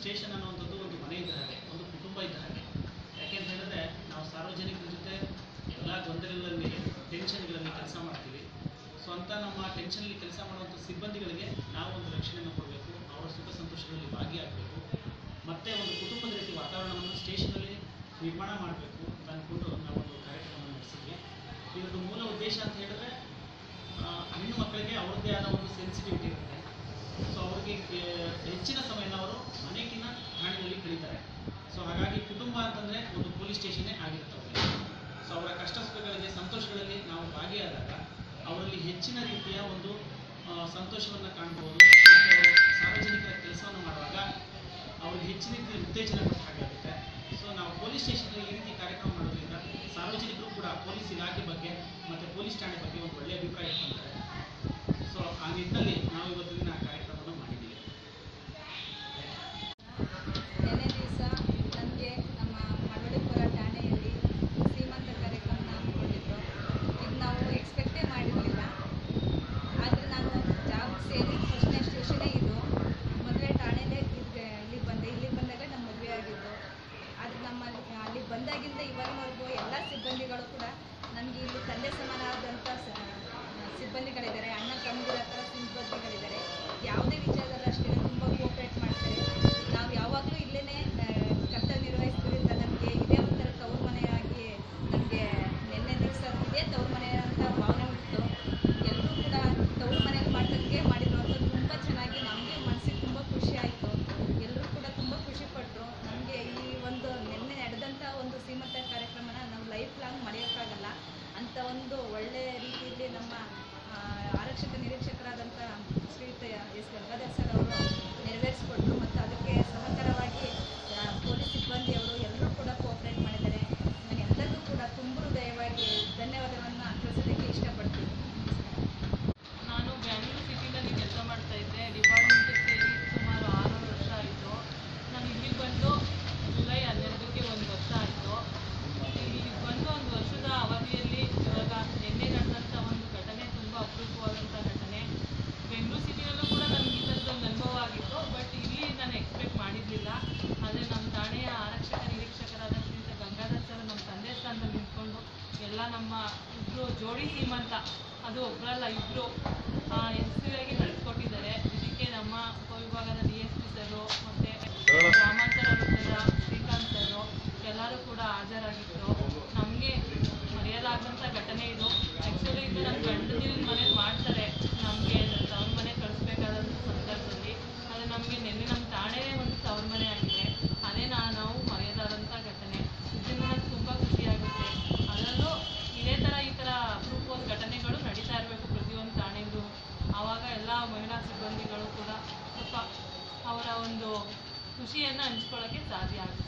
station ಅನ್ನುವಂಥದ್ದು ಒಂದು ಮನೆ ಇದ್ದ ಹಾಗೆ ಒಂದು ಕುಟುಂಬ ಇದ್ದ ಹಾಗೆ ಯಾಕೆಂತ ಹೇಳಿದ್ರೆ ನಾವು ಸಾರ್ವಜನಿಕರ ಜೊತೆ ಎಲ್ಲ ಗೊಂದಲಗಳಲ್ಲಿ ಟೆನ್ಷನ್ಗಳಲ್ಲಿ ಕೆಲಸ ಮಾಡ್ತೀವಿ ಸೊ ಅಂತ ನಮ್ಮ ಟೆನ್ಷನಲ್ಲಿ ಕೆಲಸ ಮಾಡುವಂಥ ಸಿಬ್ಬಂದಿಗಳಿಗೆ ನಾವು ಒಂದು ರಕ್ಷಣೆಯನ್ನು ಕೊಡಬೇಕು ಅವರ ಸುಖ ಸಂತೋಷಗಳಲ್ಲಿ ಭಾಗಿಯಾಗಬೇಕು ಮತ್ತೆ ಒಂದು ಕುಟುಂಬದ ರೀತಿ ವಾತಾವರಣವನ್ನು ಸ್ಟೇಷನಲ್ಲಿ ನಿರ್ಮಾಣ ಮಾಡಬೇಕು ಅಂತ ಅಂದ್ಕೊಂಡು ನಾವೊಂದು ಕಾರ್ಯಕ್ರಮವನ್ನು ನಡೆಸಿದ್ವಿ ಇದರದ್ದು ಮೂಲ ಉದ್ದೇಶ ಅಂತ ಹೇಳಿದ್ರೆ ಆ, ಹೆಣ್ಣು ಮಕ್ಕಳಿಗೆ ಅವ್ರದ್ದೇ ಆದ ಒಂದು ಸೆನ್ಸಿಟಿವಿಟಿ ಇರುತ್ತೆ ಸೊ ಅವ್ರಿಗೆ ಕೆ- ಹೆಚ್ಚಿನ ಸಮಯನ ಅವರು ಮನೆಗಿನ ಠಾಣೆಯಲ್ಲಿ ಕಳೀತಾರೆ ಸೊ ಹಾಗಾಗಿ ಕುಟುಂಬ ಅಂತಂದರೆ ಒಂದು ಪೊಲೀಸ್ ಸ್ಟೇಷನ್ನೇ ಆಗಿರುತ್ತೆ ಅವರಿಗೆ ಸೊ ಅವರ ಕಷ್ಟ ಸುಖಗಳಿಗೆ ಸಂತೋಷಗಳಲ್ಲಿ ನಾವು ಭಾಗಿಯಾದಾಗ ಅವರಲ್ಲಿ ಹೆಚ್ಚಿನ ರೀತಿಯ ಒಂದು ಸಂತೋಷವನ್ನು ಕಾಣ್ಬೋದು ಮತ್ತು ಅವರು ಸಾರ್ವಜನಿಕರ ಕೆಲಸವನ್ನು ಮಾಡುವಾಗ ಅವ್ರಿಗೆ ಹೆಚ್ಚಿನ ರೀತಿಯ ಉತ್ತೇಜನ ಕೊಟ್ಟ ಹಾಗಾಗುತ್ತೆ ಸೊ ನಾವು ಪೊಲೀಸ್ ಸ್ಟೇಷನಲ್ಲಿ ಈ ರೀತಿ ಕಾರ್ಯಕ್ರಮ ಮಾಡೋದ್ರಿಂದ ಸಾರ್ವಜನಿಕರು ಕೂಡ ಪೊಲೀಸ್ ಇಲಾಖೆ ಬಗ್ಗೆ ಮತ್ತು ಪೊಲೀಸ್ ಠಾಣೆ ಬಗ್ಗೆ ಒಂದು ಒಳ್ಳೆಯ ಅಭಿಪ್ರಾಯ ಇಟ್ಕೊಳ್ತಾರೆ ಸೊ ಆ ನಿಟ್ಟಿನಲ್ಲಿ ನಾವು ಇವತ್ತು ದಿನ ಕಾರ್ಯಕ್ರಮವನ್ನು ಮಾಡಿದ್ದೀವಿ ನೆನ್ನೆ ದಿವಸ ನನಗೆ ನಮ್ಮ ಮಳವಳ್ಳಿಪುರ ಠಾಣೆಯಲ್ಲಿ ಸೀಮಂತ ಕಾರ್ಯಕ್ರಮ ಹಮ್ಮಿಕೊಂಡಿದ್ರು ಇದು ನಾವು ಎಕ್ಸ್ಪೆಕ್ಟೇ ಮಾಡಿರಲಿಲ್ಲ ಆದರೆ ನಾನು ಜಾಬ್ ಸೇರಿ ಫಸ್ಟ್ನೇ ಸ್ಟೇಷನೇ ಇದು ಮದುವೆ ಠಾಣೆಲೇ ಇದ್ದೆ ಇಲ್ಲಿಗೆ ಬಂದೆ ಇಲ್ಲಿಗೆ ಬಂದಾಗ ನಮ್ಮ ಮದುವೆ ಆಗಿದ್ದು ಆದರೆ ನಮ್ಮ ಅಲ್ಲಿ ಬಂದಾಗಿಂದ ಇವಾಗಿನವರೆಗೂ ಎಲ್ಲ ಸಿಬ್ಬಂದಿಗಳು ಕೂಡ ನನಗೆ ಇಲ್ಲಿ ತಂದೆ ಸಮಾನವಾದಂಥ ಸ- ಸಿಬ್ಬಂದಿಗಳಿದ್ದಾರೆ ಅಣ್ಣ ತಮ್ಮದಿರ ಥರ ಸಿಬ್ಬಂದಿಗಳಿದ್ದಾರೆ ಯಾವುದೇ ವಿಚಾರದಲ್ಲೂ ಅಷ್ಟೇ ತುಂಬ ಕೋಪ್ರೇಟ್ ಮಾಡ್ತಾರೆ ನಾವು ಯಾವಾಗಲೂ ಇಲ್ಲೇ ಕರ್ತವ್ಯ ನಿರ್ವಹಿಸೋದ್ರಿಂದ ನಮಗೆ ಇದೇ ಒಂಥರ ತವ್ರ ಮನೆಯಾಗಿ ನಮಗೆ ನಿನ್ನೆ ದಿವಸ ಇದೇ ತವ್ರ ಮನೆ ಅಂತ ಭಾವನೆ ಹುಟ್ಟಿತು ಎಲ್ಲರೂ ಕೂಡ ತವ್ರ ಮನೆಯಲ್ಲಿ ಮಾಡ್ದಂಗೆ ಮಾಡಿದ್ರು ಅಂತ ತುಂಬ ಚೆನ್ನಾಗಿ ನಮಗೆ ಮನಸ್ಸಿಗೆ ತುಂಬ ಖುಷಿ ಆಯಿತು ಎಲ್ಲರೂ ಕೂಡ ತುಂಬ ಖುಷಿಪಟ್ಟರು ನಮಗೆ ಈ ಒಂದು ನಿನ್ನೆ ನಡೆದಂಥ ಒಂದು ಸೀಮಂತ ಕಾರ್ಯಕ್ರಮನ ನಾವು ಲೈಫ್ ಲಾಂಗ್ ಮರೆಯೋಕ್ಕಾಗಲ್ಲ ಅಂಥ ಒಂದು ಒಳ್ಳೆಯ ರೀತಿಯಲ್ಲಿ ನಮ್ಮ ಆ, ಆರಕ್ಷಕ ನಿರೀಕ್ಷಕರಾದಂಥ ಶ್ರೀಯುತ ಎಸ್ ಗಂಗಾಧರ್ ಸರ್ ಅವರು ನೆರವೇರಿಸಿಕೊಟ್ರು ಮತ್ತು ಅದಕ್ಕೆ ಸಹಕಾರವಾಗಿ ಆ, ಪೊಲೀಸ್ ಸಿಬ್ಬಂದಿಯವರು ಎಲ್ಲರೂ ಕೂಡ ಕೋಆಪ್ರೇಟ್ ಮಾಡಿದ್ದಾರೆ ನಾನು ಎಲ್ಲರಿಗೂ ಕೂಡ ತುಂಬ ಹೃದಯವಾಗಿ ಧನ್ಯವಾದವನ್ನು ತಿಳಿಸೋದಕ್ಕೆ ಇಷ್ಟಪಡ್ತೀನಿ ನಾನು ಬ್ಯಾಂಗ್ಳೂರು ಸಿಟಿನಲ್ಲಿ ಕೆಲಸ ಮಾಡ್ತಾ ಇದ್ದೆ ಡಿಪಾರ್ಟ್ಮೆಂಟಿಗೆ ಸೇರಿ ಸುಮಾರು ಆರು ವರ್ಷ ಆಯಿತು ನಾನು ಇಲ್ಲಿಗೆ ಬಂದು ಜುಲೈ ಹನ್ನೆರಡಕ್ಕೆ ಒಂದು ವರ್ಷ ಆಯಿತು ಇಲ್ಲಿಗೆ ಬಂದು ಒಂದು ವರ್ಷದ ಅವಧಿಯಲ್ಲಿ ಇವಾಗ ನಿನ್ನೆ ನಡೆದಂಥ ಒಂದು ಘಟನೆ ತುಂಬ ಅಪರೂಪವಾದಂಥ ಘಟನೆ ಬೆಂಗಳೂರು ಸಿಟಿನಲ್ಲೂ ಕೂಡ ನನಗೆ ಈ ಥರದ್ದೊಂದು ಅನುಭವ ಆಗಿತ್ತು ಬಟ್ ಇಲ್ಲಿ ನಾನು ಎಕ್ಸ್ಪೆಕ್ಟ್ ಮಾಡಿರಲಿಲ್ಲ ಆದರೆ ನಮ್ಮ ಠಾಣೆಯ ಆರಕ್ಷಕ ನಿರೀಕ್ಷಕರಾದ ಶ್ರೀಯುತ ಗಂಗಾಧರ್ ಸರ್ ನಮ್ಮ ತಂದೆ ಸ್ಥಾನದಲ್ಲಿ ನಿಂತ್ಕೊಂಡು ಎಲ್ಲ ನಮ್ಮ ಇಬ್ಬರು ಜೋಡಿ ಸೀಮಂತ ಅದು ಒಬ್ಬರಲ್ಲ ಇಬ್ಬರು ಎಸ್ ಪಿ ಆಗಿ ನಡೆಸ್ಕೊಟ್ಟಿದ್ದಾರೆ ಇದಕ್ಕೆ ನಮ್ಮ ಉಪವಿಭಾಗದ ಡಿ ಎಸ್ ಪಿ ಸರು ಮತ್ತು ಗ್ರಾಮಾಂತರ ವೃತ್ತದ ಶ್ರೀಕಾಂತ್ ಸರು ಎಲ್ಲರೂ ಕೂಡ ಹಾಜರಾಗಿದ್ದರು ನಮಗೆ ಮರೆಯಲಾಗದಂಥ ಘಟನೆ ಇದು ಆ್ಯಕ್ಚುಲಿ ಇದು ನನ್ನ ಗಂಡನ ಮನೇಲಿ ಮಾಡ್ತಾರೆ ನಮಗೆ ತವ್ರ ಮನೆ ಕಳಿಸ್ಬೇಕಾದ ಸಂದರ್ಭದಲ್ಲಿ ಅದು ನಮಗೆ ನಿನ್ನೆ ನಮ್ಮ ಠಾಣೆನೇ ಒಂದು ತವ್ರ ಮನೆ ಆಗಿದೆ ಅದೇ ನಾ ನಾವು ಮರೆಯದಾದಂಥ ಘಟನೆ ಇದರಿಂದ ನನಗೆ ತುಂಬ ಖುಷಿಯಾಗುತ್ತೆ ಅದರಲ್ಲೂ ಇದೇ ಥರ ಈ ಥರ ಅಪರೂಪವಾದ ಘಟನೆಗಳು ನಡೀತಾ ಇರಬೇಕು ಪ್ರತಿಯೊಂದು ಠಾಣೆಗೂ ಆವಾಗ ಎಲ್ಲ ಮಹಿಳಾ ಸಿಬ್ಬಂದಿಗಳು ಕೂಡ ಸ್ವಲ್ಪ ಅವರ ಒಂದು ಖುಷಿಯನ್ನು ಹಂಚ್ಕೊಳ್ಳೋಕ್ಕೆ ಸಾಧ್ಯ ಆಗುತ್ತೆ